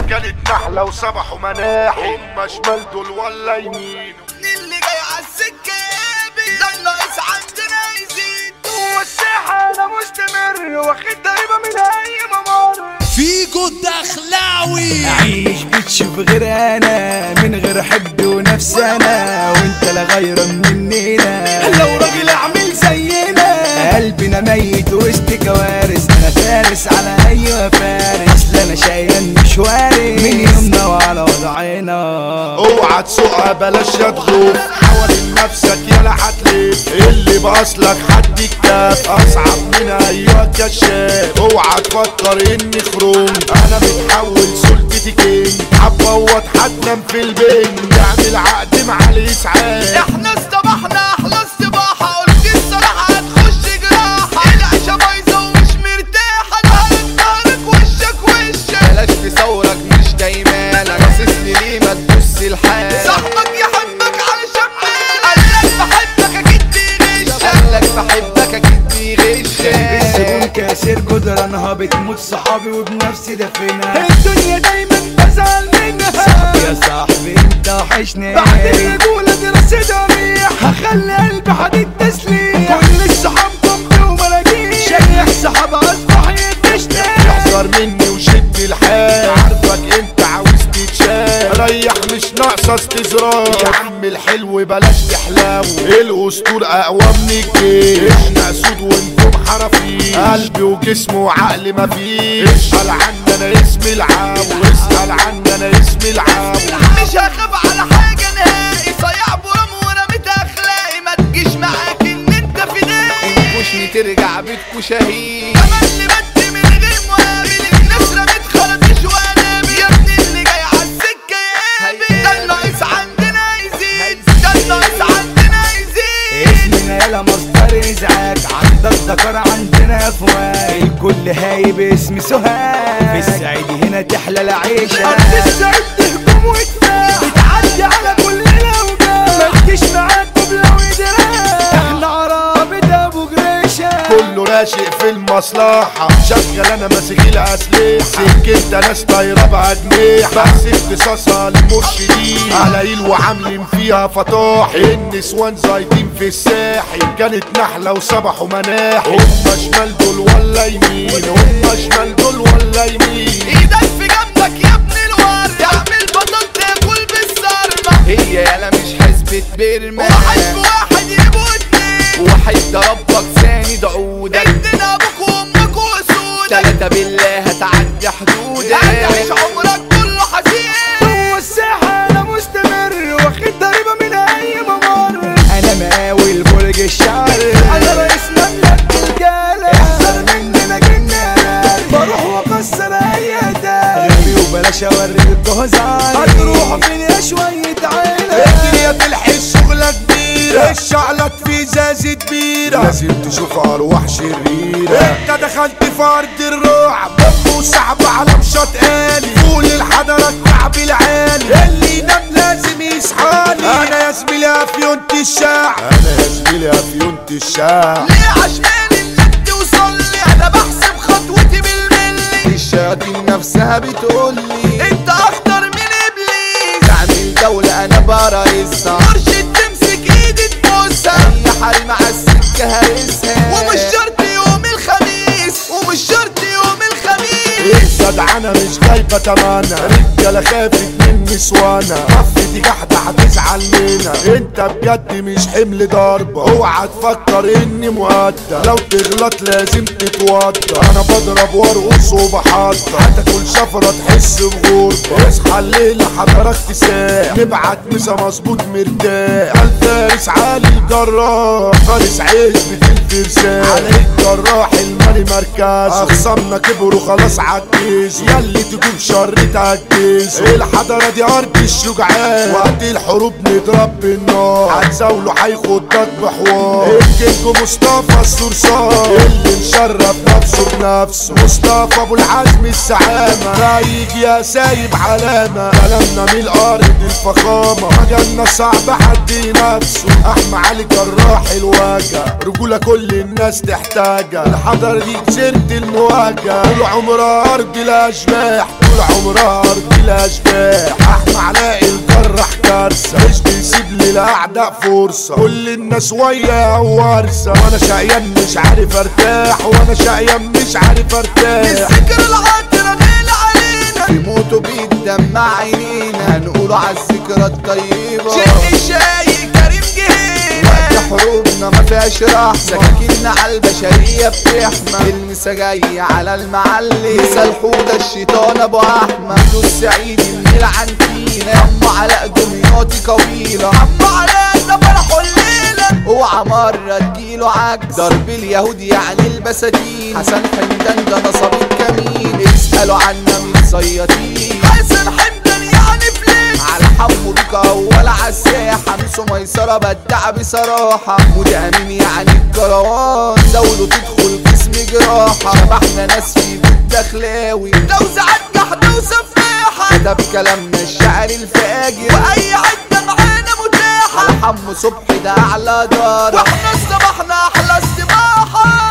كانت نحلة وصبحوا مناحي هما شمال دول ولا يمين اللي جاي عالسكة يابي ده الناقص عندنا يزيد والساحة انا مستمر واخد ضريبة من اي ممر فيجو الدخلاوي عيش بتشوف غير انا من غير حب ونفس انا وانت لا غير مننا لو راجل اعمل زينا قلبنا ميت وسط كوارث انا فارس على اي فارس لا انا شايل مش وارث من يومنا وعلى وضعنا اوعى تسوقها بلاش يا تغوف حوالين نفسك يلا هتلف اللي باصلك حد كتاب اصعب من ايوه كشاف اوعى تفكر اني خروم انا متحول سلطتي كينج هتفوت هتنام في البنج اعمل عقد مع الاسعاف احنا استبحنا احلى استباحة قلت الصراحة هتخش جراحة العيشة بايظة ومش مرتاحة ظهرك ظهرك وشك وشك بلاش تصورك مش دايمالك باصصلي ليه ما تبص لحالك صاحبك يحبك علشان مالك قالك بحبك اكيد بيغشك قالك بحبك اكيد السجون بيغشك كاسر جدرانها بتموت صحابي وبنفسي دفنها الدنيا دايما بزعل منها صاحبي يا صاحبي انت وحشني بعد الرجولة دي رصيدها ريح هخلي قلبي حديد تسليح كل الصحاب جنبي وملاجين شايح صحاب اصبح يدشني احذر مني وشد الحال عارفك انت عاوز تتشال ريح مش ناقصه استزرار يا عم الحلو بلاش تحلاو الاسطول اقوى من الجيش احنا اسود وانتم حرفيش قلبي وجسم وعقل مفيش اسال عني انا اسمي العاو اسال عني انا اسمي العاو مش هخاف على حاجة نهائي صيع بوم ورميت اخلاقي ما تجيش معاك ان انت فدائي انكشني ترجع بيتكو شهيد تملي بدي من غير مقابل الناس رميت خرطيش وانابل يا ابني اللي جاي عالسكة يابي ده الناقص عندنا يزيد ده الناقص عندنا يزيد اسمنا يلا مصدر ازعاج عندك ذكر عندنا افواج الكل هايب اسم سوهاج في السعيد هنا تحلى العيشة ارض السعيد تهجم وتفاح بتعدي على كل الاوجاع ما تجيش معاك قبلة ودراع احنا عرابة ابو جريشة كله راشق في المصلحة شغل انا ماسك الاسلحة سكنت ناس طايرة بأجنحة بس اختصاصها للمرشدين قلايل وعاملين فيها فطاح النسوان زايدين في الساحل كانت نحلة وصبحوا مناحي هما شمال دول ولا يمين هما شمال دول ولا يمين ايدك في جنبك يا ابن الورد اعمل بطل تاكل بالصرمة هي يالا مش حسبة برمة واحد في واحد يبقوا اتنين واحد ضربك ثاني دعودك اتنين ابوك وامك واسودك تلاتة بالله هتعدي حدودك هتعيش عمرك كله حزين جوه الساحة انا مستمر واخد ضريبة من اي ممر انا مقاول برج الشعر انا رئيس مملكة الجالة احذر مننا جنان بروح واكسر اي ده غبي وبلاش اوريك هزار هتروحوا فين يا شوية عيلة الدنيا تلحق شغلة كبيرة الشعلة في ازازة بيرة لازم تشوف ارواح شريرة انت دخلت في ارض الرعب بوم وسحب على مشط آلي فول الحضرة الكعب العالي اللي ينام لازم يصحالي انا يا زميلي يا فيونت الشاع انا يا زميلي يا فيونت الشاع ليه عشان انك توصل لي انا بحسب خطوتي بالملي الشياطين نفسها بتقولي انت اخطر من ابليس تعمل دولة انا برئيسها مرشد تمسك ايدي تبوسها اي حريم على السكة هرسها ومش شرط يوم الخميس ومش شرط يوم الخميس الجدعنة مش جايبة تمانة رجالة خافت من نسوانا خفتي جحدة هتزعل منها انت بجد مش حمل ضربة اوعى تفكر اني مؤدى لو تغلط لازم تتوضى انا بضرب وارقص وبحضر هتاكل شفرة تحس بغربة اصحى الليلة حضرتك تساح نبعت مسا مظبوط مرتاح الفارس علي الجراح فارس عزبة الفرسان علي الجراح المالي مركز اخصامنا كبروا خلاص عجز ياللي تجيب شر تعجز الحضرة دي ارض الشجعان وقت الحروب نضرب بالنار هتزاوله هيخضك بحوار الكينج مصطفى الصرصار اللي مشرف نفسه بنفسه مصطفى ابو العزم السعامة رايق يا سايب علامة كلامنا من الارض الفخامة مجالنا صعب حد نفسه احمى علي جراح الواجهة رجولة كل الناس تحتاجها الحضر دي كسرت المواجهة طول عمرها ارض الاشباح طول عمرها ارض الاشباح احمى علاء الجرح كارثه مش بيسيب للاعداء فرصه كل الناس ويا ورثه وانا شقيان مش عارف ارتاح وانا شقيان مش عارف ارتاح الذكر العطرة نيل علينا في موته بيدمع عينينا هنقوله عالذكرى الطيبة شق الشاي كريم جهينا وقت حروبنا ما فيهاش راح سكاكيننا على البشرية بتحمى المسا جاي على المعلم مسا الحوده الشيطان ابو احمد دول سعيد من العنتينة عم علاء دمياطي قويلة عم علاء ده فرحه الليلة اوعى مرة تجيله عجز ضرب اليهود يعني البساتين حسن حمدان ده نصب الكمين اسألوا عنا من صيادين حسن حمدان يعني فليكس على حمو بيك اول عالساحة ميسو ميسرة بدع بصراحة مودي امين يعني الكروان دولة تدخل جسم جراحة شبحنا ناس في بيت دخلاوي توزيعات جحدة وسفاحة كتب كلامنا الشعر الفاجر واي حتة معانا متاحة على حمو صبحي ده اعلى دار واحنا استبحنا احلى استباحة